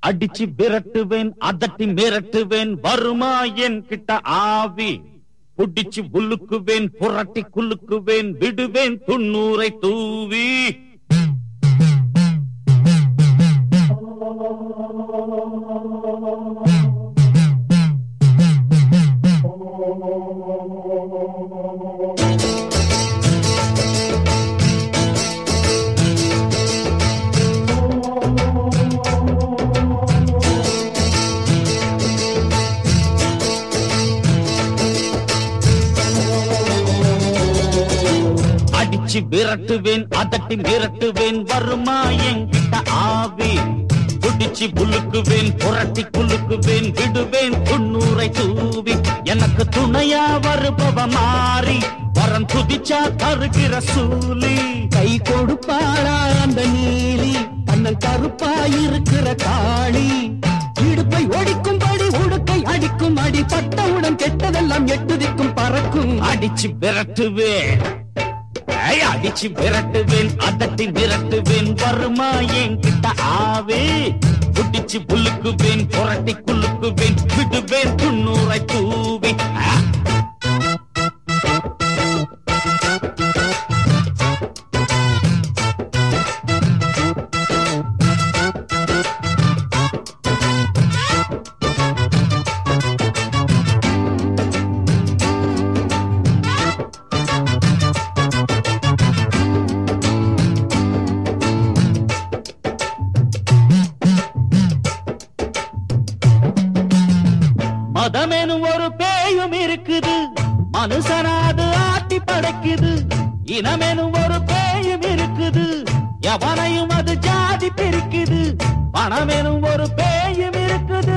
அடிச்சு விரட்டுவேன் அதட்டி மிரட்டுவேன் வருமா என் கிட்ட ஆவி புடிச்சு புல்லுக்குவேன் புரட்டி குலுக்குவேன் விடுவேன் துண்ணூரை தூவி அடிச்சு விரட்டுவேன் அதட்டி மிரட்டுவேன் வருமா என்கிட்ட ஆவி புடிச்சு புல்லுக்குவேன் புரட்டி குலுக்குவேன் விடுவேன் துண்ணூரை தூவி எனக்கு துணையா வருபவ மாறி வரம் துதிச்சா தருகிற சூலி கை கொடுப்பாளா அந்த நீலி கண்ணன் கருப்பாயிருக்கிற காளி இடுப்பை ஒடிக்கும்படி உடுக்கை அடிக்கும் அடி பட்டவுடன் கெட்டதெல்லாம் எட்டு திக்கும் பறக்கும் அடிச்சு விரட்டுவேன் ஏய், அடிச்சு விரட்டுவேன் அதட்டி விரட்டுவேன் வருமா என்கிட்ட ஆவே புடிச்சு புல்லுக்குவேன் புரட்டி குலுக்குவேன் விடுவேன் துண்ணூரை தூவி ஆ! மதமெனும் ஒரு பேயும் இருக்குது மனுஷனாது ஆட்டி படைக்குது இனமெனும் ஒரு பேயும் இருக்குது எவனையும் அது ஜாதி பிரிக்குது பணமெனும் ஒரு பேயும் இருக்குது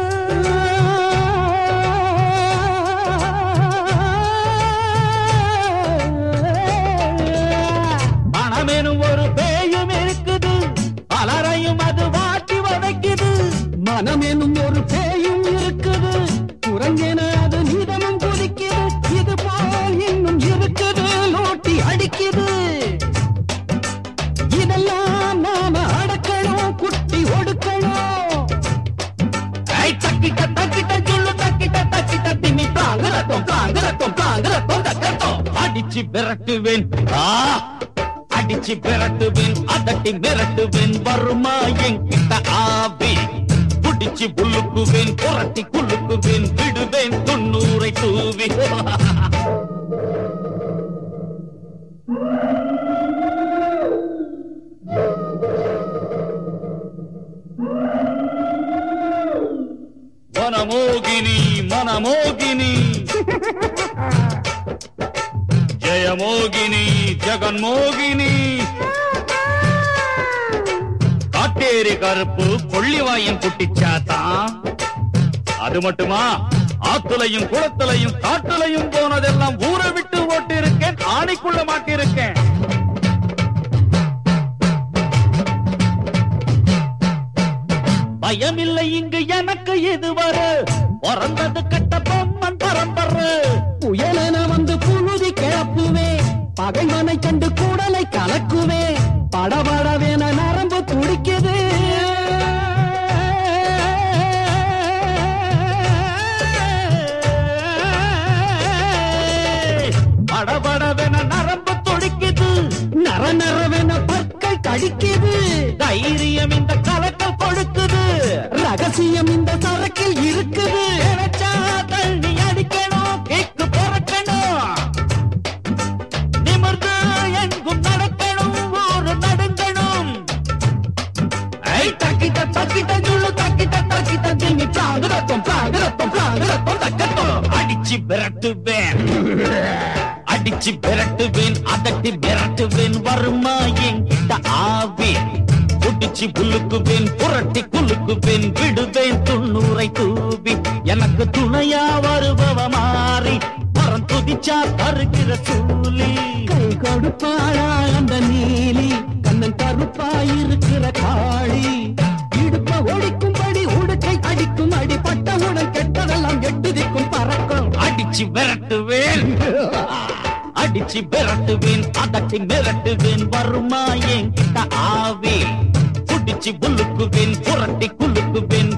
பணமெனும் ஒரு பேயும் இருக்குது பலரையும் அது வாட்டி வதைக்குது மனம் என்னும் ஒரு பேயும் இருக்குது குரங்கென அது நீதமும் குதிக்குது இது போல் இன்னும் இருக்குது லோட்டி அடிக்குது இதெல்லாம் நாம அடக்கணும் குட்டி ஒடுக்கணும் ஐ தக்கிட்ட தக்கிட்ட சொல்லு தக்கிட்ட தக்கிட்ட திமி தாங்கரத்தோம் தாங்கரத்தோம் தாங்கரத்தோம் தக்கத்தோம் அடிச்சு விரட்டுவேன் ஆ அடிச்சு விரட்டுவேன் அதட்டி மிரட்டுவேன் வருமா என்கிட்ட ஆவி புடிச்சு புல்லுக்குவேன் புரட்டி குலுக்குவேன் விடுவேன் துண்ணூரை தூவி மனமோகினி மனமோகினி ஜெயமோகினி ஜெகன்மோகினி காட்டேரி கருப்பு கொள்ளிவாயம் குட்டிச்சாத்தான் அது மட்டுமா ஆத்துலையும் குளத்துலையும் காட்டுலையும் போனதெல்லாம் ஊரை விட்டு ஓட்டி இருக்கேன் ஆணைக்குள்ள மாட்டிருக்கேன் பயமில்லை இங்கு எனக்கு இதுவரை பிறந்தது கட்ட பொம்மன் பரம்பரை புயலென வந்து புழுதி கிளப்புவே பகைவனை கண்டு கூடலை கலக்குவே படபடவென நரம்பு துடிக்குது படபடவென நரம்பு துடிக்குது நர நரவென பற்கள் கடிக்குது தைரியம் இந்த கலக்கல் கொடுக்குது ரகசியம் இந்த சரக்கில் இருக்குது நினைச்சா தள்ளி அடிக்கணும் கேக்கு பிறக்கணும் நிமிர்ந்து எங்கும் நடக்கணும் ஊரு நடுங்கணும் ஐ தக்கிட்ட தக்கிட்ட சொல்லு தக்கிட்ட தக்கிட்ட திம்மி பிளாங்குறத்தம் பிளாங்குறத்தம் பிளாங்குறத்தம் தக்கத்தம் அடிச்சு விரட்டுவேன் அடிச்சு விரட்டுவேன் அதட்டி விரட்டுவேன் வருமா என்கிட்ட ஆவி புடிச்சு புல்லுக்குவேன் புரட்டி குலுக்குவேன் விடுவேன் துண்ணூரை தூவி எனக்கு துணையா வருபவ மாறி மரம் துதிச்சா தருகிற சூலி கை கொடுப்பாளா அந்த நீலி கண்ணன் கருப்பாயிருக்கிற காளி இடுப்ப ஒடிக்கும்படி உடுக்கை அடிக்கும் அடி பட்டவுடன் கெட்டதெல்லாம் எட்டு திக்கும் பறக்கும் அடிச்சு விரட்டுவேன் அடிச்சு விரட்டுவேன் அதட்டி மிரட்டுவேன் வருமா என்கிட்ட ஆவி புடிச்சு புல்லுக்குவேன் புரட்டி குலுக்கு கொடுக்குவேன்